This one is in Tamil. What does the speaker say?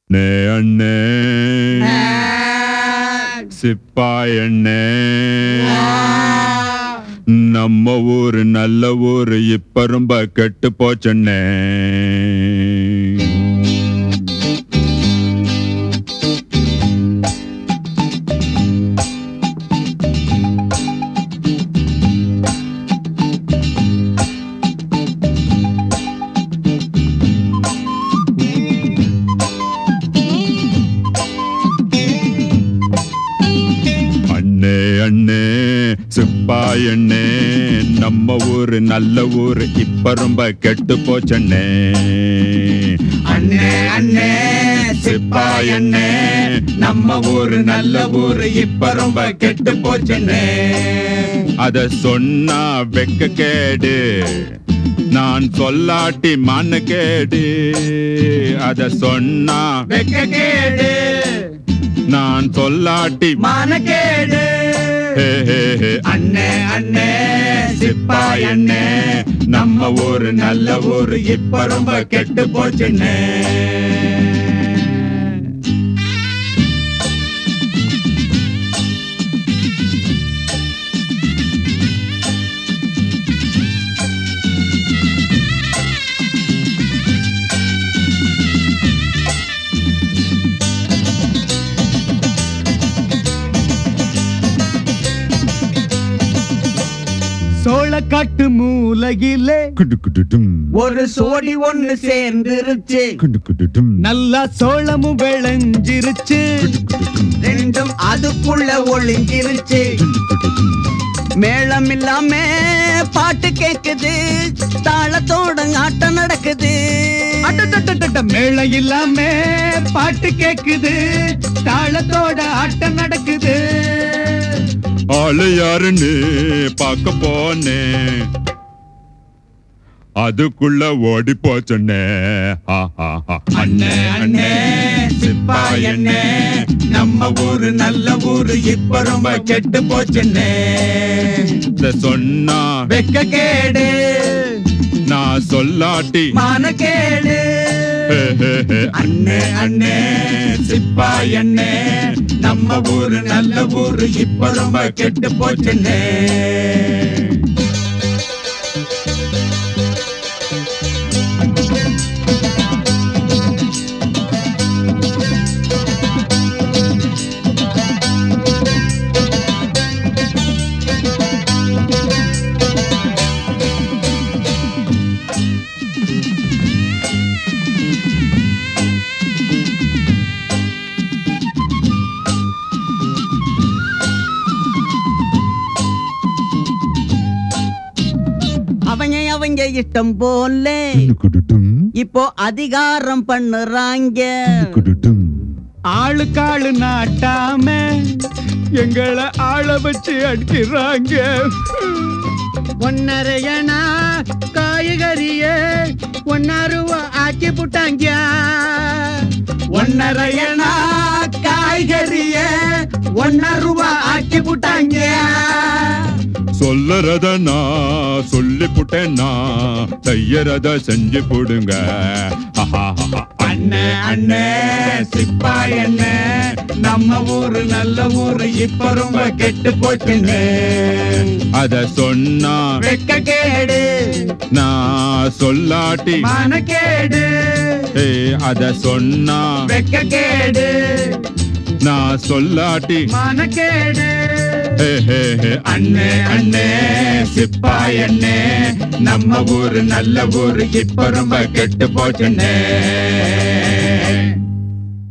அண்ணே அண்ணே சிப்பாய் அண்ணே நம்ம ஊரு நல்ல ஊரு இப்ப ரொம்ப கெட்டு போச்சண்ணே அண்ணே அண்ணே சிப்பாய் அண்ணே நம்ம ஊரு நல்ல ஊரு இப்ப ரொம்ப கெட்டு போச்சண்ணே அண்ணே அண்ணே சிப்பாய் அண்ணே நம்ம ஊரு நல்ல ஊரு இப்ப ரொம்ப கெட்டு போச்சுண்ணே அத சொன்னா வெக்க கேடு நான் சொல்லாட்டி மண்ணு கேடு அத சொன்னா வெக்க கேடு நான் சொல்லாட்டி மானக்கேடு ஹே, ஹே, ஹே. அண்ணே அண்ணே சிப்பாய் அண்ணே நம்ம ஊரு நல்ல ஊரு இப்ப ரொம்ப கெட்டு போச்சுண்ணே சோளக்காட்டு மூலையிலே குடு குடு டும். ஒரு சோடி ஒண்ணு சேர்ந்துருச்சு குடு குடு டும். நல்லா சோளமும் விளைஞ்சிருச்சு குடு குடு டும். ரெண்டும் அதுக்குள்ள ஒளிஞ்சிருச்சு குடு குடு டும். மேளம் இல்லாம பாட்டு கேக்குது தாளத்தோட ஆட்டம் நடக்குது அடடடடட, மேளம் இல்லாம பாட்டு கேக்குது தாளத்தோட ஆட்டம் நடக்குது ஆளு யாருன்னு பார்க்க போனேன் அதுக்குள்ள ஓடி போச்சண்ணே ஹா, ஹா, ஹா. அண்ணே அண்ணே சிப்பாய் அண்ணே நம்ம ஊரு நல்ல ஊரு இப்ப ரொம்ப கெட்டு போச்சுண்ணே இத சொன்னா வெக்க கேடு நான் சொல்லாட்டி மானக்கேடு ஹே, ஹே, ஹே. அண்ணே அண்ணே சிப்பாய் அண்ணே நம்ம ஊரு நல்ல ஊரு இப்ப ரொம்ப கெட்டு போச்சுண்ணே அவங்க அவங்க இஷ்டம் போல குடு குடு டும். இப்போ அதிகாரம் பண்ணுறாங்க குடு டும். ஆளுக்காளு நாட்டாம எங்களை ஆள வச்சு அடிக்கிறாங்க ஒன்னரையனா காய்கறிய ஒன்னாருவா ஆக்கி புட்டாங்க ஒன்னரையனா காய்கறிய ஒன்ன ரூபா ஆக்கி புட்டாங்க சொல்லறத நான் சொல்லி புட்டேன்னா செய்யறத செஞ்சு போடுங்க ஹஹா, ஹஹா. அண்ணே அண்ணே சிப்பாய் அண்ணே நம்ம ஊரு நல்ல ஊரு இப்ப ரொம்ப கெட்டு போச்சுண்ணே அத சொன்னா வெக்க கேடு நான் சொல்லாட்டி மானக்கேடு ஏ, அத சொன்னா வெக்க கேடு நான் சொல்லாட்டி மானக்கேடு ஹே, ஹே, ஹே. அண்ணே அண்ணே சிப்பாய் அண்ணே நம்ம ஊரு நல்ல ஊரு இப்ப ரொம்ப கெட்டு போச்சுண்ணே